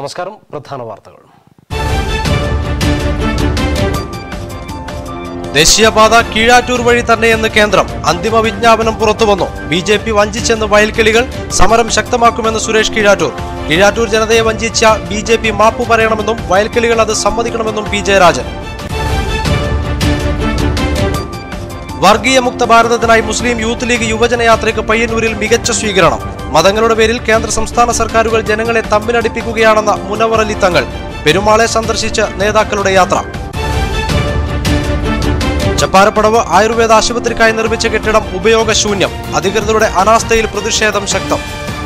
നമസ്കാരം പ്രധാന വാർത്തകൾ ദേശീയപാത കീഴാറ്റൂർ വഴി തന്നെയെന്ന് കേന്ദ്രം അന്തിമ വിജ്ഞാപനം പുറത്തുവന്നു ബി ജെ പി വഞ്ചിച്ചെന്ന് വയൽക്കിളികൾ സമരം ശക്തമാക്കുമെന്ന് സുരേഷ് കീഴാറ്റൂർ കീഴാറ്റൂർ ജനതയെ വഞ്ചിച്ച ബി ജെ പി മാപ്പു പറയണമെന്നും വയൽക്കിളികൾ അത് സമ്മതിക്കണമെന്നും പി ജയരാജൻ വർഗീയ മുക്ത ഭാരതത്തിനായി മുസ്ലിം യൂത്ത് ലീഗ് യുവജനയാത്രയ്ക്ക് പയ്യന്നൂരിൽ മികച്ച സ്വീകരണം മതങ്ങളുടെ പേരിൽ കേന്ദ്ര സംസ്ഥാന സർക്കാരുകൾ ജനങ്ങളെ തമ്മിലടിപ്പിക്കുകയാണെന്ന മുനവർ അലി തങ്ങൾ പെരുമാളെ സന്ദർശിച്ച് നേതാക്കളുടെ യാത്ര ചപ്പാരപ്പടവ് ആയുർവേദ ആശുപത്രിക്കായി നിർമ്മിച്ച കെട്ടിടം ഉപയോഗശൂന്യം അധികൃതരുടെ അനാസ്ഥയിൽ പ്രതിഷേധം ശക്തം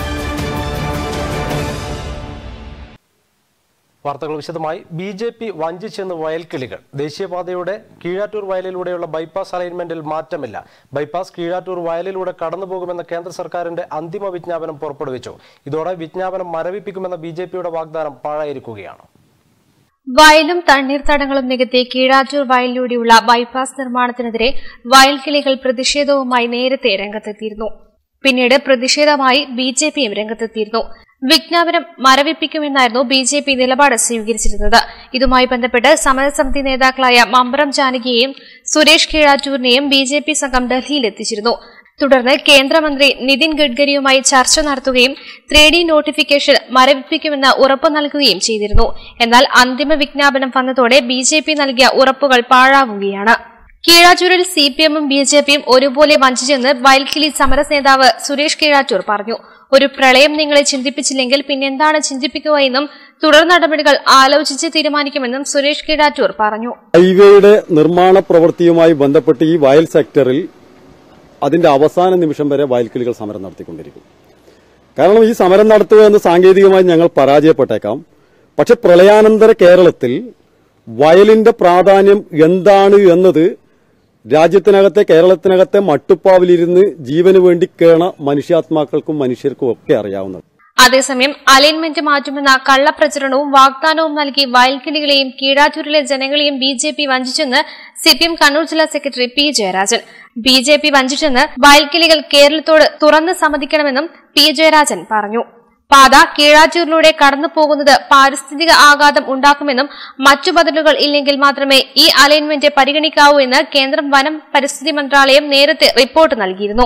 വാർത്തകൾ വിശദമായി ബി ജെ പി വഞ്ചിച്ചെന്ന് വയൽക്കിളികൾ ദേശീയപാതയുടെ കീഴാറ്റൂർ വയലിലൂടെയുള്ള ബൈപ്പാസ് അലൈൻമെന്റിൽ മാറ്റമില്ല ബൈപ്പാസ് കീഴാറ്റൂർ വയലിലൂടെ കടന്നുപോകുമെന്ന കേന്ദ്ര സർക്കാരിന്റെ അന്തിമ വിജ്ഞാപനം പുറപ്പെടുവിച്ചു ഇതോടെ വിജ്ഞാപനം മരവിപ്പിക്കുമെന്ന ബി ജെ പിയുടെ വാഗ്ദാനം പാഴായിരിക്കുകയാണ് വയലും തണ്ണീർത്തടങ്ങളും നികത്തി കീഴാറ്റൂർ വയലിലൂടെയുള്ള ബൈപ്പാസ് നിർമ്മാണത്തിനെതിരെ വയൽക്കിളികൾ പ്രതിഷേധവുമായി നേരത്തെ രംഗത്തെത്തിയിരുന്നു പിന്നീട് പ്രതിഷേധമായി ബി ജെ പിയും രംഗത്തെത്തിയിരുന്നു വിജ്ഞാപനം മരവിപ്പിക്കുമെന്നായിരുന്നു ബി ജെ പി നിലപാട് സ്വീകരിച്ചിരുന്നത് ഇതുമായി ബന്ധപ്പെട്ട് സമരസമിതി നേതാക്കളായ മമ്പ്രം ജാനകിയെയും സുരേഷ് കീഴാറ്റൂരിനെയും ബി ജെ പി സംഘം ഡൽഹിയിലെത്തിച്ചിരുന്നു തുടർന്ന് കേന്ദ്രമന്ത്രി നിതിൻ ഗഡ്കരിയുമായി ചർച്ച നടത്തുകയും ത്രീ ഡി നോട്ടിഫിക്കേഷൻ മരവിപ്പിക്കുമെന്ന് ഉറപ്പു നൽകുകയും ചെയ്തിരുന്നു എന്നാൽ അന്തിമ വിജ്ഞാപനം വന്നതോടെ ബി ജെ പി നൽകിയ ഉറപ്പുകൾ പാഴാവുകയാണ് കീഴാറ്റൂരിൽ സി പി എമ്മും ബി ജെ പിയും ഒരുപോലെ വഞ്ചിച്ചെന്ന് വയൽക്കിളി സമരസ് നേതാവ് സുരേഷ് കീഴാറ്റൂർ പറഞ്ഞു ഒരു പ്രളയം നിങ്ങളെ ചിന്തിപ്പിച്ചില്ലെങ്കിൽ പിന്നെന്താണ് ചിന്തിപ്പിക്കുക എന്നും തുടർ നടപടികൾ ആലോചിച്ച് തീരുമാനിക്കുമെന്നും സുരേഷ് കീഴാറ്റൂർ പറഞ്ഞു ഹൈവേയുടെ നിർമ്മാണ പ്രവൃത്തിയുമായി ബന്ധപ്പെട്ട് ഈ വയൽ സെക്ടറിൽ അതിന്റെ അവസാന നിമിഷം വരെ വയൽക്കിളികൾ സമരം നടത്തിക്കൊണ്ടിരിക്കും കാരണം ഈ സമരം നടത്തുക എന്ന് സാങ്കേതികമായി ഞങ്ങൾ പരാജയപ്പെട്ടേക്കാം പക്ഷെ പ്രളയാനന്തര കേരളത്തിൽ വയലിന്റെ പ്രാധാന്യം എന്താണ് എന്നത് രാജ്യത്തിനകത്തെ കേരളത്തിനകത്തെ മട്ടുപ്പാവിലിരുന്ന് ജീവന് വേണ്ടി കേണ മനുഷ്യാത്മാക്കൾക്കും മനുഷ്യർക്കും ഒക്കെ അറിയാവുന്നത് അതേസമയം അലൈൻമെന്റ് മാറ്റുമെന്ന കള്ളപ്രചരണവും വാഗ്ദാനവും നൽകി വയൽക്കിളികളെയും കീഴാറ്റൂരിലെ ജനങ്ങളെയും ബി ജെ പി വഞ്ചിച്ചെന്ന് സിപിഎം കണ്ണൂർ ജില്ലാ secretary P Jayarajan B J P വഞ്ചിച്ചെന്ന് വയൽക്കിളികൾ കേരളത്തോട് തുറന്ന് സമ്മതിക്കണമെന്നും പി ജയരാജൻ പറഞ്ഞു പാത കീഴാറ്റൂരിലൂടെ കടന്നു പോകുന്നത് പാരിസ്ഥിതിക ആഘാതം ഉണ്ടാക്കുമെന്നും മറ്റു ബദലുകൾ ഇല്ലെങ്കിൽ മാത്രമേ ഈ അലൈൻമെന്റ് പരിഗണിക്കാവൂ എന്ന് കേന്ദ്രം വനം പരിസ്ഥിതി മന്ത്രാലയം നേരത്തെ റിപ്പോർട്ട് നൽകിയിരുന്നു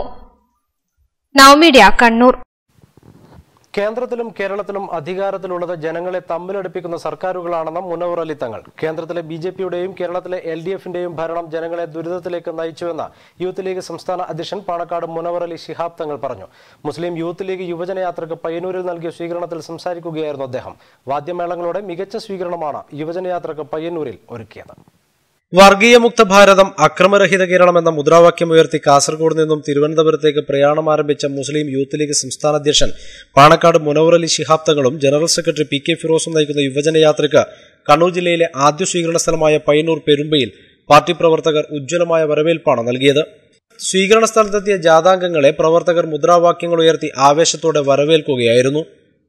നവമീഡിയ കണ്ണൂർ കേന്ദ്രത്തിലും കേരളത്തിലും അധികാരത്തിലുള്ളത് ജനങ്ങളെ തമ്മിലടുപ്പിക്കുന്ന സർക്കാരുകളാണെന്ന മുനവർ അലി തങ്ങൾ കേന്ദ്രത്തിലെ ബി ജെ പിയുടെയും കേരളത്തിലെ എൽ ഡി എഫിന്റെയും ഭരണം ജനങ്ങളെ ദുരിതത്തിലേക്ക് നയിച്ചുവെന്ന് യൂത്ത് ലീഗ് സംസ്ഥാന അധ്യക്ഷൻ പാണക്കാട് മുനവർ അലി ശിഹാബ് തങ്ങൾ പറഞ്ഞു മുസ്ലിം യൂത്ത് ലീഗ് യുവജനയാത്രയ്ക്ക് പയ്യന്നൂരിൽ നൽകിയ സ്വീകരണത്തിൽ സംസാരിക്കുകയായിരുന്നു അദ്ദേഹം വാദ്യമേളങ്ങളോടെ മികച്ച സ്വീകരണമാണ് യുവജനയാത്രയ്ക്ക് പയ്യന്നൂരിൽ ഒരുക്കിയത് വർഗീയമുക്ത ഭാരതം അക്രമരഹിത കേരളം എന്ന മുദ്രാവാക്യം ഉയർത്തി കാസർഗോഡ് നിന്നും തിരുവനന്തപുരത്തേക്ക് പ്രയാണം ആരംഭിച്ച മുസ്ലിം യൂത്ത് ലീഗ് സംസ്ഥാന അധ്യക്ഷൻ പാണക്കാട് മുനവർ അലി ശിഹാബ് തങ്ങളും ജനറൽ സെക്രട്ടറി പി കെ ഫിറോസും നയിക്കുന്ന യുവജനയാത്രയ്ക്ക് കണ്ണൂർ ജില്ലയിലെ ആദ്യ സ്വീകരണ സ്ഥലമായ പയ്യന്നൂർ പെരുമ്പയിൽ പാർട്ടി പ്രവർത്തകർ ഉജ്ജ്വലമായ വരവേൽപ്പാണ് നൽകിയത് സ്വീകരണ സ്ഥലത്തെത്തിയ ജാഥാംഗങ്ങളെ പ്രവർത്തകർ മുദ്രാവാക്യങ്ങൾ ഉയർത്തി ആവേശത്തോടെ വരവേൽക്കുകയായിരുന്നു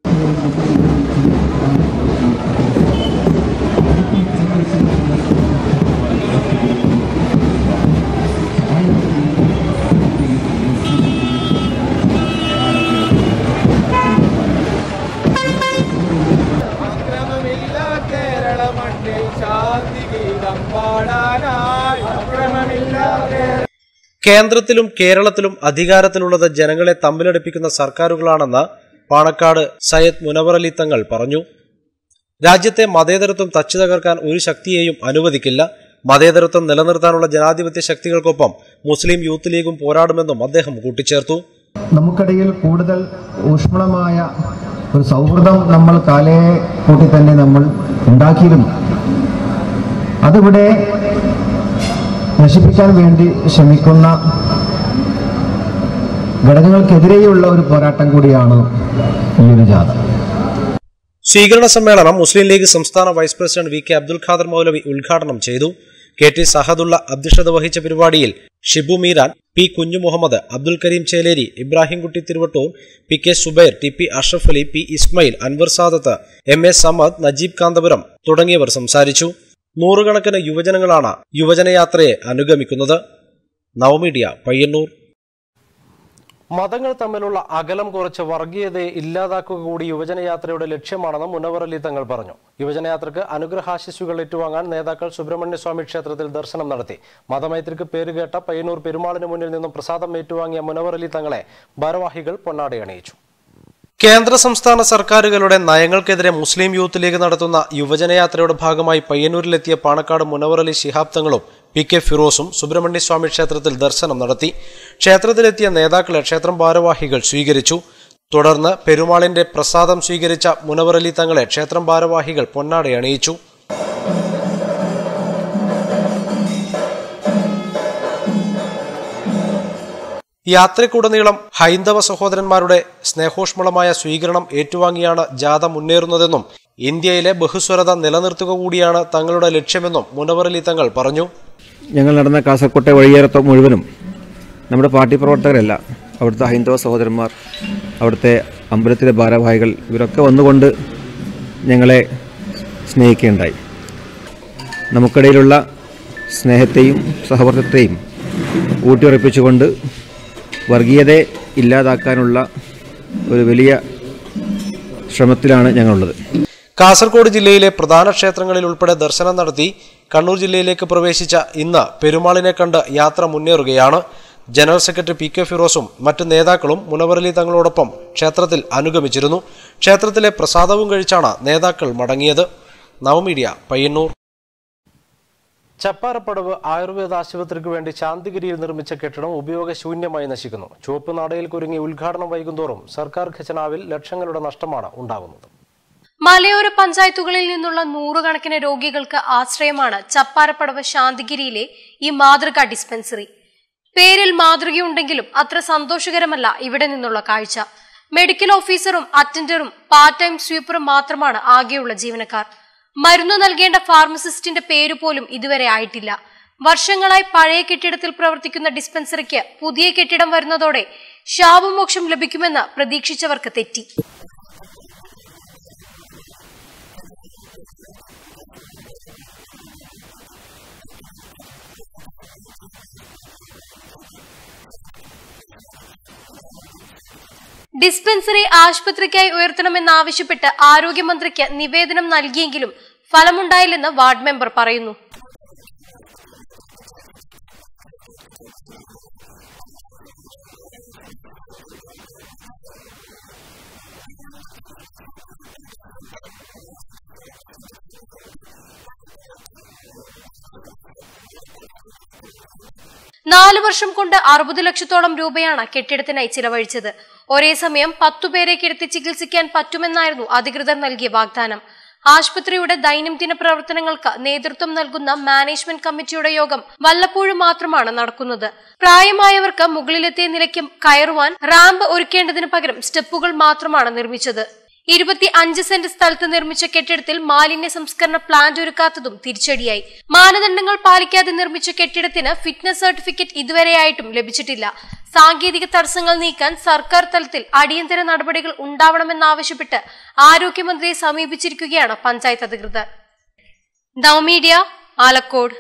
അക്രമമില്ല കേരള മണ്ണിൽ ശാന്തി ഗീതം പാടാനായി അക്രമമില്ല കേന്ദ്രത്തിലും കേരളത്തിലും അധികാരത്തിലുള്ളത് ജനങ്ങളെ തമ്മിലടുപ്പിക്കുന്ന സർക്കാരുകളാണെന്ന് പാണക്കാട് സയ്യദ് മുനവർ അലി തങ്ങൾ പറഞ്ഞു രാജ്യത്തെ മതേതരത്വം തച്ചു തകർക്കാൻ ഒരു ശക്തിയെയും അനുവദിക്കില്ല മതേതരത്വം നിലനിർത്താനുള്ള ജനാധിപത്യ ശക്തികൾക്കൊപ്പം മുസ്ലിം യൂത്ത് ലീഗും പോരാടുമെന്നും അദ്ദേഹം കൂട്ടിച്ചേർത്തു നമുക്കിടയിൽ കൂടുതൽ ഊഷ്മളമായ ഒരു സൗഹൃദം നമ്മൾ കാലേ കൂട്ടി തന്നെ നമ്മൾ ഉണ്ടാക്കിയിരുന്നു അതിവിടെ നശിപ്പിക്കാൻ വേണ്ടി ശ്രമിക്കുന്ന ഘടകങ്ങൾക്കെതിരെയുള്ള ഒരു പോരാട്ടം കൂടിയാണ് ഈ ഒരു ജാഥ സ്വീകരണ സമ്മേളനം മുസ്ലിം ലീഗ് സംസ്ഥാന vice president V K Abdul Khader Maulavi ഉദ്ഘാടനം ചെയ്തു കെ ടി സഹദുള്ള അധ്യക്ഷത വഹിച്ച പരിപാടിയിൽ Shibu Meeran P Kunhu Muhammad Abdul Kareem Cheleri Ibrahimkutty Thiruvattoor P K Subair T P Ashraf Ali P Ismail Anwar Sadath M A Samad Najeeb Kanthapuram തുടങ്ങിയവർ സംസാരിച്ചു നൂറുകണക്കിന് യുവജനങ്ങളാണ് യുവജനയാത്രയെ അനുഗമിക്കുന്നത് നവമീഡിയ പയ്യന്നൂർ മതങ്ങൾ തമ്മിലുള്ള അകലം കുറച്ച് വർഗീയതയെ ഇല്ലാതാക്കുക കൂടി യുവജനയാത്രയുടെ ലക്ഷ്യമാണെന്ന് മുനവർ അലി തങ്ങൾ പറഞ്ഞു യുവജനയാത്രയ്ക്ക് അനുഗ്രഹാശിസുകൾ ഏറ്റുവാങ്ങാൻ നേതാക്കൾ സുബ്രഹ്മണ്യ സ്വാമി ക്ഷേത്രത്തിൽ ദർശനം നടത്തി മതമൈത്രിക്ക് പേരുകേട്ട പയ്യന്നൂർ പെരുമാളിന് മുന്നിൽ നിന്നും പ്രസാദം ഏറ്റുവാങ്ങിയ മുനവർ അലി തങ്ങളെ ഭാരവാഹികൾ പൊന്നാടയണിയിച്ചു കേന്ദ്ര സംസ്ഥാന സർക്കാരുകളുടെ നയങ്ങൾക്കെതിരെ മുസ്ലിം യൂത്ത് ലീഗ് നടത്തുന്ന യുവജനയാത്രയുടെ ഭാഗമായി പയ്യന്നൂരിലെത്തിയ പാണക്കാട് മുനവർ അലി ശിഹാബ് തങ്ങളും പി കെ ഫിറോസും സുബ്രഹ്മണ്യ സ്വാമി ക്ഷേത്രത്തിൽ ദർശനം നടത്തി ക്ഷേത്രത്തിലെത്തിയ നേതാക്കളെ ക്ഷേത്രം ഭാരവാഹികൾ സ്വീകരിച്ചു തുടർന്ന് പെരുമാളിന്റെ പ്രസാദം സ്വീകരിച്ച മുനവർ അലി തങ്ങളെ ക്ഷേത്രം ഭാരവാഹികൾ പൊന്നാടയണിയിച്ചു യാത്രയ്ക്കുടനീളം ഹൈന്ദവ സഹോദരന്മാരുടെ സ്നേഹോഷ്മളമായ സ്വീകരണം ഏറ്റുവാങ്ങിയാണ് ജാഥ മുന്നേറുന്നതെന്നും ഇന്ത്യയിലെ ബഹുസ്വരത നിലനിർത്തുക കൂടിയാണ് തങ്ങളുടെ ലക്ഷ്യമെന്നും മുനവർ അലി തങ്ങൾ പറഞ്ഞു ഞങ്ങൾ നടന്ന കാസർകോട്ടെ വഴിയേറത്ത മുഴുവനും നമ്മുടെ പാർട്ടി പ്രവർത്തകരല്ല അവിടുത്തെ ഹൈന്ദവ സഹോദരന്മാർ അവിടുത്തെ അമ്പലത്തിലെ ഭാരവാഹികൾ ഇവരൊക്കെ വന്നുകൊണ്ട് ഞങ്ങളെ സ്നേഹിക്കുകയുണ്ടായി നമുക്കിടയിലുള്ള സ്നേഹത്തെയും സഹവർത്തത്തെയും ഊട്ടിയുറപ്പിച്ചുകൊണ്ട് വർഗീയതയെ ഇല്ലാതാക്കാനുള്ള ഒരു വലിയ ശ്രമത്തിലാണ് ഞങ്ങളുള്ളത് കാസർഗോഡ് ജില്ലയിലെ പ്രധാന ക്ഷേത്രങ്ങളിൽ ഉൾപ്പെടെ ദർശനം നടത്തി കണ്ണൂർ ജില്ലയിലേക്ക് പ്രവേശിച്ച ഇന്ന് പെരുമാളിനെ കണ്ട് യാത്ര മുന്നേറുകയാണ് ജനറൽ സെക്രട്ടറി പി കെ ഫിറോസും മറ്റ് നേതാക്കളും മുനവറലി തങ്ങളോടൊപ്പം ക്ഷേത്രത്തിൽ അനുഗമിച്ചിരുന്നു ക്ഷേത്രത്തിലെ പ്രസാദവും കഴിച്ചാണ് നേതാക്കൾ മടങ്ങിയത് നവമീഡിയ പയ്യന്നൂർ ചപ്പാരപ്പടവ് ആയുർവേദ ആശുപത്രിക്ക് വേണ്ടി ശാന്തിഗിരിയിൽ നിർമ്മിച്ച കെട്ടിടം ഉപയോഗശൂന്യമായി നശിക്കുന്നു ചുവപ്പ് നാടയിൽ കുരുങ്ങി ഉദ്ഘാടനം വൈകുന്തോറും സർക്കാർ ഖജനാവിൽ ലക്ഷങ്ങളുടെ നഷ്ടമാണ് ഉണ്ടാകുന്നത് മലയോര പഞ്ചായത്തുകളിൽ നിന്നുള്ള നൂറുകണക്കിന് രോഗികൾക്ക് ആശ്രയമാണ് ചപ്പാരപ്പടവ് ശാന്തിഗിരിയിലെ ഈ മാതൃകാ ഡിസ്പെൻസറി പേരിൽ മാതൃകയുണ്ടെങ്കിലും അത്ര സന്തോഷകരമല്ല ഇവിടെ നിന്നുള്ള കാഴ്ച മെഡിക്കൽ ഓഫീസറും അറ്റൻഡറും പാർട്ട് ടൈം സ്വീപ്പറും മാത്രമാണ് ആകെയുള്ള ജീവനക്കാർ മരുന്ന് നൽകേണ്ട ഫാർമസിസ്റ്റിന്റെ പേര് പോലും ഇതുവരെ ആയിട്ടില്ല വർഷങ്ങളായി പഴയ കെട്ടിടത്തിൽ പ്രവർത്തിക്കുന്ന ഡിസ്പെൻസറിക്ക് പുതിയ കെട്ടിടം വരുന്നതോടെ ശാപമോക്ഷം ലഭിക്കുമെന്ന് പ്രതീക്ഷിച്ചവർക്ക് തെറ്റി ഡിസ്പെൻസറി ആശുപത്രിക്കായി ഉയർത്തണമെന്നാവശ്യപ്പെട്ട് ആരോഗ്യമന്ത്രിക്ക് നിവേദനം നൽകിയെങ്കിലും ഫലമുണ്ടായില്ലെന്ന് വാർഡ് മെമ്പർ പറയുന്നു നാല് വർഷം കൊണ്ട് അറുപത് ലക്ഷത്തോളം രൂപയാണ് കെട്ടിടത്തിനായി ചിലവഴിച്ചത് ഒരേ സമയം പത്തുപേരെ കിടത്തി ചികിത്സിക്കാൻ പറ്റുമെന്നായിരുന്നു അധികൃതർ നൽകിയ വാഗ്ദാനം ആശുപത്രിയുടെ ദൈനംദിന പ്രവർത്തനങ്ങൾക്ക് നേതൃത്വം നൽകുന്ന മാനേജ്മെന്റ് കമ്മിറ്റിയുടെ യോഗം വല്ലപ്പോഴും മാത്രമാണ് നടക്കുന്നത് പ്രായമായവർക്ക് മുകളിലത്തെ നിലയ്ക്ക് കയറുവാൻ റാമ്പ് ഒരുക്കേണ്ടതിന് പകരം സ്റ്റെപ്പുകൾ മാത്രമാണ് നിർമ്മിച്ചത് ഇരുപത്തി അഞ്ച് സെന്റ് സ്ഥലത്ത് നിർമ്മിച്ച കെട്ടിടത്തിൽ മാലിന്യ സംസ്കരണ പ്ലാന്റ് ഒരുക്കാത്തതും തിരിച്ചടിയായി മാനദണ്ഡങ്ങൾ പാലിക്കാതെ നിർമ്മിച്ച കെട്ടിടത്തിന് ഫിറ്റ്നസ് സർട്ടിഫിക്കറ്റ് ഇതുവരെയായിട്ടും ലഭിച്ചിട്ടില്ല സാങ്കേതിക തടസ്സങ്ങൾ നീക്കാൻ സർക്കാർ തലത്തിൽ അടിയന്തര നടപടികൾ ഉണ്ടാവണമെന്നാവശ്യപ്പെട്ട് ആരോഗ്യമന്ത്രിയെ സമീപിച്ചിരിക്കുകയാണ് പഞ്ചായത്ത് അധികൃതർ നവമീഡിയ ആലക്കോട്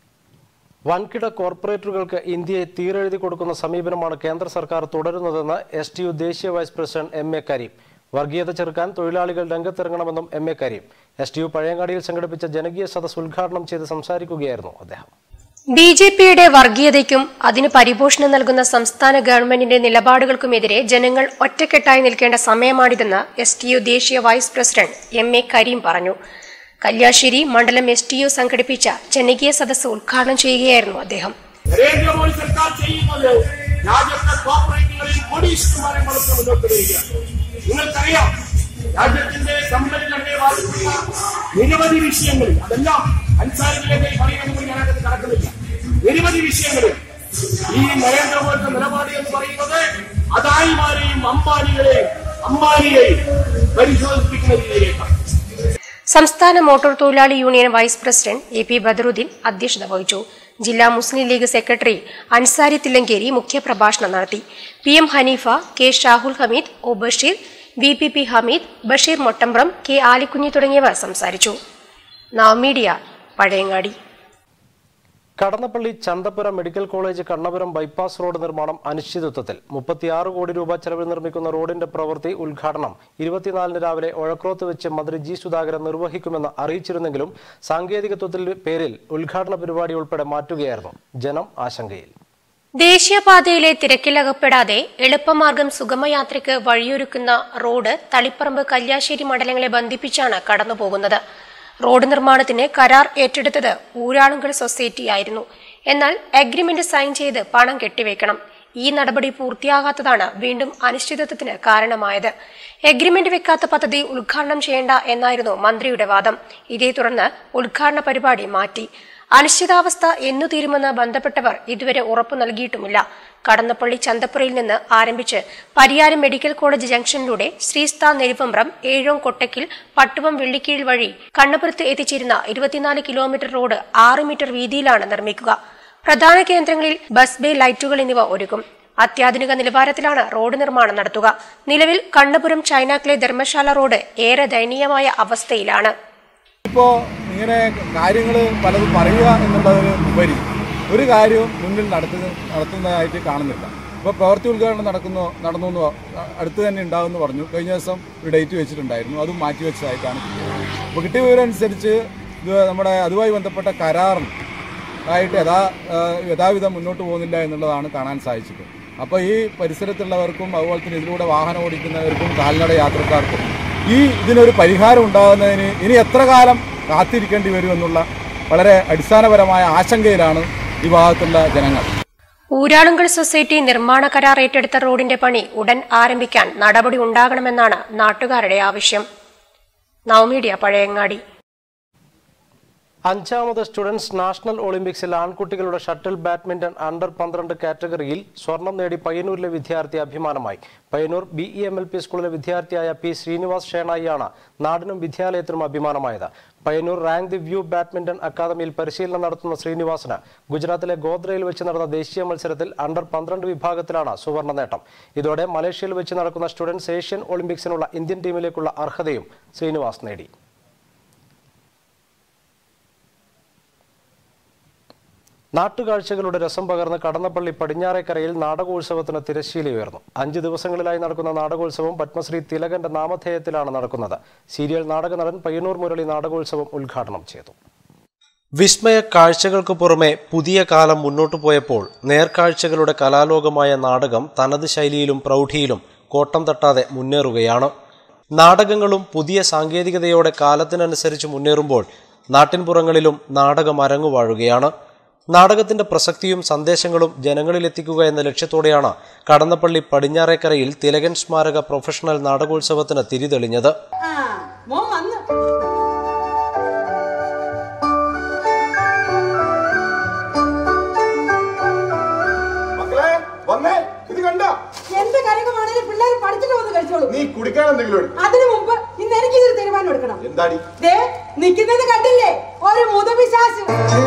വൻകിട കോർപ്പറേറ്റുകൾക്ക് ഇന്ത്യയെ തീരെഴുതി കൊടുക്കുന്ന സമീപനമാണ് കേന്ദ്ര സർക്കാർ തുടരുന്നതെന്ന് എസ് ടി യു ദേശീയ vice president M A Kareem വർഗീയത ചെറുക്കാൻ തൊഴിലാളികൾ രംഗത്തിറങ്ങണമെന്നും M A Kareem S T U പഴയങ്ങാടിയിൽ സംഘടിപ്പിച്ച ജനകീയ സദസ് ഉദ്ഘാടനം ചെയ്ത് സംസാരിക്കുകയായിരുന്നു അദ്ദേഹം ബി ജെ പിയുടെ വർഗീയതയ്ക്കും അതിന് പരിപോഷണം നൽകുന്ന സംസ്ഥാന ഗവൺമെന്റിന്റെ നിലപാടുകൾക്കുമെതിരെ ജനങ്ങൾ ഒറ്റക്കെട്ടായി നിൽക്കേണ്ട സമയമാണിതെന്ന് എസ് ടി യു ദേശീയ vice president M A Kareem പറഞ്ഞു കല്യാശ്ശേരി മണ്ഡലം എസ് ടി യു സംഘടിപ്പിച്ച ജനകീയ സദസ്സ് ഉദ്ഘാടനം ചെയ്യുകയായിരുന്നു അദ്ദേഹം നരേന്ദ്രമോദി സർക്കാർ ചെയ്യുന്നത് രാജ്യത്തെ കോർപ്പറേറ്റുകളിൽ കോടീശ്വരന്മാരെ വളർത്തി മുന്നോട്ട് വരികയാണ് നിങ്ങൾക്കറിയാം രാജ്യത്തിന്റെ സമ്പന്നതയെ ബാധിക്കുന്ന നിരവധി വിഷയങ്ങളിൽ അതെല്ലാം അൻസാരികളിലേക്ക് പറയുന്നത് കൊണ്ട് ഞാനത് കടക്കുന്നില്ല നിരവധി വിഷയങ്ങളിൽ ഈ നരേന്ദ്രമോദിയുടെ നിലപാട് എന്ന് പറയുന്നത് അദാനിമാരെയും അംബാനികളെയും അംബാനിയെയും പരിശോധിപ്പിക്കുന്ന രീതിയിലേക്കാണ് സംസ്ഥാന മോട്ടോർ തൊഴിലാളി union vice president A P Badaruddin അധ്യക്ഷത വഹിച്ചു ജില്ലാ Muslim League secretary Ansari Thillankeri മുഖ്യപ്രഭാഷണം നടത്തി P M Haneefa K Shahul Hameed O Basheer V P P Hameed Basheer Mottambram K Alikunhi തുടങ്ങിയവർ സംസാരിച്ചു Navamedia Pazhayangadi Kadannappally Chanthappura medical college Kannapuram bypass road നിർമ്മാണം അനിശ്ചിതത്വത്തിൽ മുപ്പത്തിയാറ് കോടി രൂപ ചെലവിൽ നിർമ്മിക്കുന്ന റോഡിന്റെ പ്രവൃത്തി ഉദ്ഘാടനം ഇരുപത്തിനാലിന് രാവിലെ ഒഴക്രോത്ത് വെച്ച് മന്ത്രി ജി സുധാകരൻ നിർവഹിക്കുമെന്ന് അറിയിച്ചിരുന്നെങ്കിലും സാങ്കേതികത്വത്തിൽ പേരിൽ ഉദ്ഘാടന പരിപാടി ഉൾപ്പെടെ മാറ്റുകയായിരുന്നു ജനം ആശങ്കയിൽ ദേശീയപാതയിലെ തിരക്കിലകപ്പെടാതെ എളുപ്പമാർഗം സുഗമയാത്രയ്ക്ക് വഴിയൊരുക്കുന്ന റോഡ് തളിപ്പറമ്പ് കല്യാശ്ശേരി മണ്ഡലങ്ങളെ ബന്ധിപ്പിച്ചാണ് കടന്നുപോകുന്നത് റോഡ് നിർമ്മാണത്തിന് കരാർ ഏറ്റെടുത്തത് ഊരാളുങ്കൽ സൊസൈറ്റിയായിരുന്നു എന്നാൽ അഗ്രിമെന്റ് സൈൻ ചെയ്ത് പണം കെട്ടിവെക്കണം ഈ നടപടി പൂർത്തിയാകാത്തതാണ് വീണ്ടും അനിശ്ചിതത്വത്തിന് കാരണമായത് എഗ്രിമെന്റ് വെക്കാത്ത പദ്ധതി ഉദ്ഘാടനം ചെയ്യേണ്ട എന്നായിരുന്നു മന്ത്രിയുടെ വാദം ഇതേ തുടർന്ന് ഉദ്ഘാടന പരിപാടി മാറ്റി അനിശ്ചിതാവസ്ഥ എന്നു തീരുമെന്ന് ബന്ധപ്പെട്ടവർ ഇതുവരെ ഉറപ്പു നൽകിയിട്ടുമില്ല കടന്നപ്പള്ളി ചന്തപ്പുരയിൽ നിന്ന് ആരംഭിച്ച് പരിയാരം മെഡിക്കൽ കോളേജ് ജംഗ്ഷനിലൂടെ ശ്രീസ്ഥാ നെരുവമ്പ്രം ഏഴോം കൊട്ടക്കിൽ പട്ടുവം വെള്ളിക്കീഴ് വഴി കണ്ണപുരത്ത് എത്തിച്ചേരുന്ന ഇരുപത്തിനാല് കിലോമീറ്റർ റോഡ് ആറ് മീറ്റർ വീതിയിലാണ് നിർമ്മിക്കുക പ്രധാന കേന്ദ്രങ്ങളിൽ ബസ് ബേ ലൈറ്റുകൾ എന്നിവ ഒരുക്കും അത്യാധുനിക നിലവാരത്തിലാണ് റോഡ് നിർമ്മാണം നടത്തുക നിലവിൽ കണ്ണപുരം ചൈനാക്ലെ ധർമ്മശാല റോഡ് ഏറെ ദയനീയമായ അവസ്ഥയിലാണ് ഇപ്പോൾ ഇങ്ങനെ കാര്യങ്ങൾ പലതും പറയുക എന്നുള്ളതിന് ഉപരി ഒരു കാര്യവും മുന്നിൽ നടത്തുന്ന നടത്തുന്നതായിട്ട് കാണുന്നില്ല ഇപ്പോൾ പ്രവൃത്തി ഉദ്ഘാടനം നടക്കുന്നു നടന്നു എന്ന് പ- അടുത്ത് തന്നെ ഉണ്ടാകുമെന്ന് പറഞ്ഞു കഴിഞ്ഞ ദിവസം ഒരു ഡേറ്റ് വെച്ചിട്ടുണ്ടായിരുന്നു അതും മാറ്റിവെച്ചതായിട്ടാണ് കിട്ടിയത് അപ്പോൾ കിട്ടിയ വിവരം അനുസരിച്ച് ഇത് നമ്മുടെ അതുമായി ബന്ധപ്പെട്ട കരാർ ആയിട്ട് യഥാ ആ, യഥാവിധം മുന്നോട്ട് പോകുന്നില്ല എന്നുള്ളതാണ് കാണാൻ സാധിച്ചത് അപ്പോൾ ഈ പരിസരത്തുള്ളവർക്കും അതുപോലെ തന്നെ ഇതിലൂടെ വാഹനം ഓടിക്കുന്നവർക്കും കാൽനട യാത്രക്കാർക്കും ഈ ഇതിനൊരു പരിഹാരം ഉണ്ടാകുന്നതിന് ഇനി എത്ര കാലം കാത്തിരിക്കേണ്ടി വരുമെന്നുള്ള വളരെ അടിസ്ഥാനപരമായ ആശങ്കയിലാണ് ഈ ഭാഗത്തുള്ള ജനങ്ങൾ ഊരാളുങ്കൽ സൊസൈറ്റി നിർമ്മാണ കരാർ ഏറ്റെടുത്ത റോഡിന്റെ പണി ഉടൻ ആരംഭിക്കാൻ നടപടി ഉണ്ടാകണമെന്നാണ് നാട്ടുകാരുടെ ആവശ്യം നവമീഡിയ പഴയങ്ങാടി അഞ്ചാമത് സ്റ്റുഡൻസ് നാഷണൽ ഒളിമ്പിക്സിൽ ആൺകുട്ടികളുടെ ഷട്ടിൽ ബാഡ്മിന്റൺ അണ്ടർ പന്ത്രണ്ട് കാറ്റഗറിയിൽ സ്വർണം നേടി പയ്യന്നൂരിലെ വിദ്യാർത്ഥി അഭിമാനമായി Payyanur B E M L P സ്കൂളിലെ വിദ്യാർത്ഥിയായ പി ശ്രീനിവാസ് ഷേണായിയാണ് നാടിനും വിദ്യാലയത്തിനും അഭിമാനമായത് Payyanur rank the view badminton അക്കാദമിയിൽ പരിശീലനം നടത്തുന്ന ശ്രീനിവാസിന് ഗുജറാത്തിലെ ഗോദ്രയിൽ വെച്ച് നടന്ന ദേശീയ മത്സരത്തിൽ അണ്ടർ പന്ത്രണ്ട് വിഭാഗത്തിലാണ് സുവർണ നേട്ടം ഇതോടെ മലേഷ്യയിൽ വെച്ച് നടക്കുന്ന സ്റ്റുഡൻസ് ഏഷ്യൻ ഒളിമ്പിക്സിനുള്ള ഇന്ത്യൻ ടീമിലേക്കുള്ള അർഹതയും ശ്രീനിവാസ് നേടി നാട്ടുകാഴ്ചകളുടെ രസം പകർന്ന് കടന്നപ്പള്ളി പടിഞ്ഞാറേക്കരയിൽ നാടകോത്സവത്തിന് തിരശ്ശീലയുയർന്നു അഞ്ച് ദിവസങ്ങളിലായി നടക്കുന്ന നാടകോത്സവം പത്മശ്രീ തിലകന്റെ നാമധേയത്തിലാണ് നടക്കുന്നത് സീരിയൽ നാടക നടൻ പയ്യന്നൂർ മുരളി നാടകോത്സവം ഉദ്ഘാടനം ചെയ്തു വിസ്മയ കാഴ്ചകൾക്ക് പുറമെ പുതിയ കാലം മുന്നോട്ടു പോയപ്പോൾ നേർക്കാഴ്ചകളുടെ കലാലോകമായ നാടകം തനത് ശൈലിയിലും പ്രൗഢിയിലും കോട്ടം തട്ടാതെ മുന്നേറുകയാണ് നാടകങ്ങളും പുതിയ സാങ്കേതികതയോടെ കാലത്തിനനുസരിച്ച് മുന്നേറുമ്പോൾ നാട്ടിൻപുറങ്ങളിലും നാടകം അരങ്ങുവാഴുകയാണ് നാടകത്തിന്റെ പ്രസക്തിയും സന്ദേശങ്ങളും ജനങ്ങളിലെത്തിക്കുക എന്ന ലക്ഷ്യത്തോടെയാണ് കടന്നപ്പള്ളി പടിഞ്ഞാറേക്കരയിൽ തിലകൻ സ്മാരക പ്രൊഫഷണൽ നാടകോത്സവത്തിന് തിരിതെളിഞ്ഞത് മോൻ വന്ന് മക്കളെ വന്നേ ഇത് കണ്ട എന്ത് കാര്യമാണെങ്കിലും പിള്ളേർ പഠിച്ചിട്ട് വന്ന് കഴിച്ചോളൂ നീ കുടിക്കാൻ എന്തെങ്കിലും എടുക്ക്. അതിനു മുമ്പ് ഇന്ന് എനിക്ക് ഇതൊരു തീരുമാനം എടുക്കണം എന്താടി ദേ നിക്കുന്നത് കണ്ടില്ലേ ഒരു മുതപിശാസ്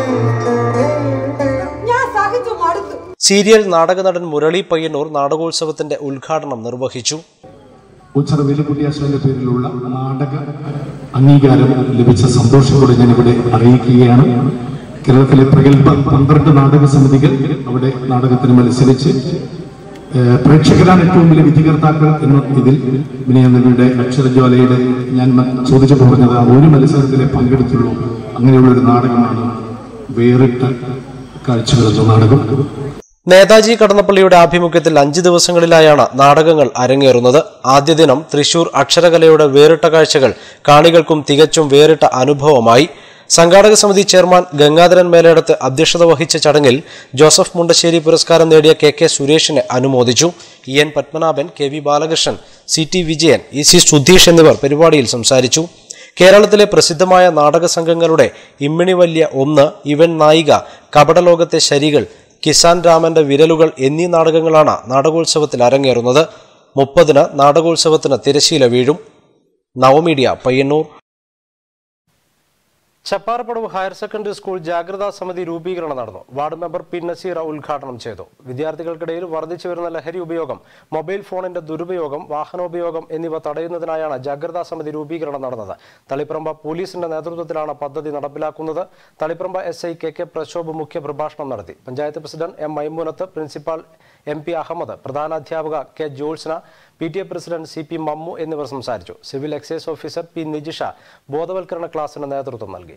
ഞാൻ സഹിച്ചു മടുത്തു സീരിയൽ നാടക നടൻ മുരളി പയ്യന്നൂർ നാടകോത്സവത്തിന്റെ ഉദ്ഘാടനം നിർവഹിച്ചു ഉച്ചറ വേലുക്കുട്ടിയാശാന്റെ പേരിലുള്ള നാടക അംഗീകാരം ലഭിച്ച സന്തോഷത്തോടെ ഞാൻ ഇവിടെ അറിയിക്കുകയാണ് കേരളത്തിലെ പ്രഗത്ഭ പന്ത്രണ്ട് നാടക സമിതികൾ അവിടെ നാടകത്തിന് മത്സരിച്ച് ഏഹ്, പ്രേക്ഷകരാണ് ഏറ്റവും വലിയ വിധികർത്താക്കൾ എന്ന ഇതിൽ വിനയനവിയുടെ അക്ഷരജ്വാലയുടെ ഞാൻ മ- ചോദിച്ചു പറഞ്ഞത് ആ ഒരു മത്സരത്തിലെ പങ്കെടുത്തുള്ളൂ അങ്ങനെയുള്ള ഒരു നാടകമാണ് വേറിട്ട കാഴ്ചകൾ എന്ന നാടകം നേതാജി കടന്നപ്പള്ളിയുടെ ആഭിമുഖ്യത്തിൽ അഞ്ച് ദിവസങ്ങളിലായാണ് നാടകങ്ങൾ അരങ്ങേറുന്നത് ആദ്യ ദിനം തൃശൂർ അക്ഷരകലയുടെ വേറിട്ട കാഴ്ചകൾ കാണികൾക്കും തികച്ചും വേറിട്ട അനുഭവമായി സംഘാടക സമിതി ചെയർമാൻ ഗംഗാധരൻ മേലേടത്ത് അധ്യക്ഷത വഹിച്ച ചടങ്ങിൽ ജോസഫ് മുണ്ടശ്ശേരി പുരസ്കാരം നേടിയ കെ കെ സുരേഷിനെ അനുമോദിച്ചു E N Padmanabhan K V Balakrishnan C T Vijayan E C Sudheesh എന്നിവർ പരിപാടിയിൽ സംസാരിച്ചു കേരളത്തിലെ പ്രസിദ്ധമായ നാടക സംഘങ്ങളുടെ ഇമ്മിണി വല്യ ഒന്ന് ഇവൻ നായിക കപടലോകത്തെ ശരികൾ കിസാൻ രാമന്റെ വിരലുകൾ എന്നീ നാടകങ്ങളാണ് നാടകോത്സവത്തിൽ അരങ്ങേറുന്നത് മുപ്പതിന് നാടകോത്സവത്തിന് തിരശീല വീഴും Navamedia Payyanur Chapparappadavu higher secondary school ജാഗ്രതാ സമിതി രൂപീകരണം നടന്നു വാർഡ് മെമ്പർ പി നസീറ ഉദ്ഘാടനം ചെയ്തു വിദ്യാർത്ഥികൾക്കിടയിൽ വർദ്ധിച്ചു വരുന്ന ലഹരി ഉപയോഗം മൊബൈൽ ഫോണിന്റെ ദുരുപയോഗം വാഹനോപയോഗം എന്നിവ തടയുന്നതിനായാണ് ജാഗ്രതാ സമിതി രൂപീകരണം നടന്നത് തളിപ്രമ്പ പോലീസിന്റെ നേതൃത്വത്തിലാണ് പദ്ധതി നടപ്പിലാക്കുന്നത് Taliparamba S I K K Prashobh മുഖ്യ പ്രഭാഷണം നടത്തി panchayat president M Maimoonath principal M P Ahammed പ്രധാനാധ്യാപക K Jyotsna P T A president C P Mammu എന്നിവർ സംസാരിച്ചു civil excise officer P Nijisha ബോധവൽക്കരണ ക്ലാസിന് നേതൃത്വം നൽകി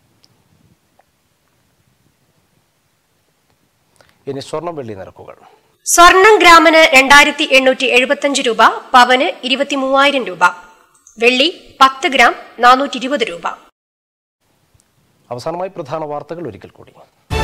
ഇനി സ്വർണം വെള്ളി നിരക്കുകൾ സ്വർണം ഗ്രാമിന് രണ്ടായിരത്തി എണ്ണൂറ്റി എഴുപത്തിയഞ്ച് രൂപ പവന് ഇരുപത്തി മൂവായിരം രൂപ വെള്ളി പത്ത് ഗ്രാം നാനൂറ്റി ഇരുപത് രൂപ അവസാനമായി പ്രധാന വാർത്തകൾ ഒരിക്കൽ കൂടി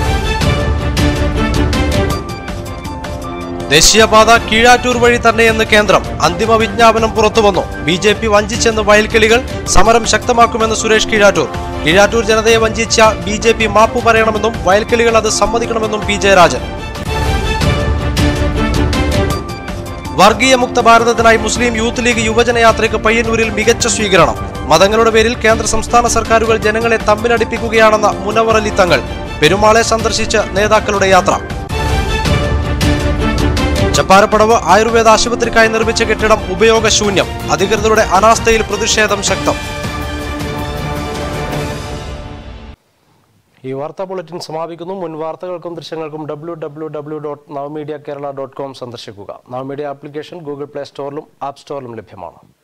ദേശീയപാത കീഴാറ്റൂർ വഴി തന്നെയെന്ന് കേന്ദ്രം അന്തിമ വിജ്ഞാപനം പുറത്തുവന്നു ബി ജെ പി വഞ്ചിച്ചെന്ന് വയൽക്കിളികൾ സമരം ശക്തമാക്കുമെന്ന് സുരേഷ് കീഴാറ്റൂർ കീഴാറ്റൂർ ജനതയെ വഞ്ചിച്ച ബി ജെ പി മാപ്പ് പറയണമെന്നും വയൽക്കിളികൾ അത് സമ്മതിക്കണമെന്നും പി ജയരാജൻ വർഗീയ മുക്ത ഭാരതത്തിനായി മുസ്ലിം യൂത്ത് ലീഗ് യുവജനയാത്രയ്ക്ക് പയ്യന്നൂരിൽ മികച്ച സ്വീകരണം മതങ്ങളുടെ പേരിൽ കേന്ദ്ര സംസ്ഥാന സർക്കാരുകൾ ജനങ്ങളെ തമ്മിലടിപ്പിക്കുകയാണെന്ന മുനവർ അലി തങ്ങൾ പെരുമാളെ സന്ദർശിച്ച് നേതാക്കളുടെ യാത്ര ചപ്പാരപ്പടവ് ആയുർവേദ ആശുപത്രിക്കായി നിർമ്മിച്ച കെട്ടിടം ഉപയോഗശൂന്യം അധികൃതരുടെ അനാസ്ഥയിൽ പ്രതിഷേധം ശക്തം ഈ വാർത്താ ബുള്ളറ്റിൻ സമാപിക്കുന്നു മുൻ വാർത്തകൾക്കും ദൃശ്യങ്ങൾക്കും W W W dot Navamedia Kerala dot com സന്ദർശിക്കുക നവമീഡിയ ആപ്ലിക്കേഷൻ ഗൂഗിൾ പ്ലേ സ്റ്റോറിലും ആപ്പ് സ്റ്റോറിലും ലഭ്യമാണ്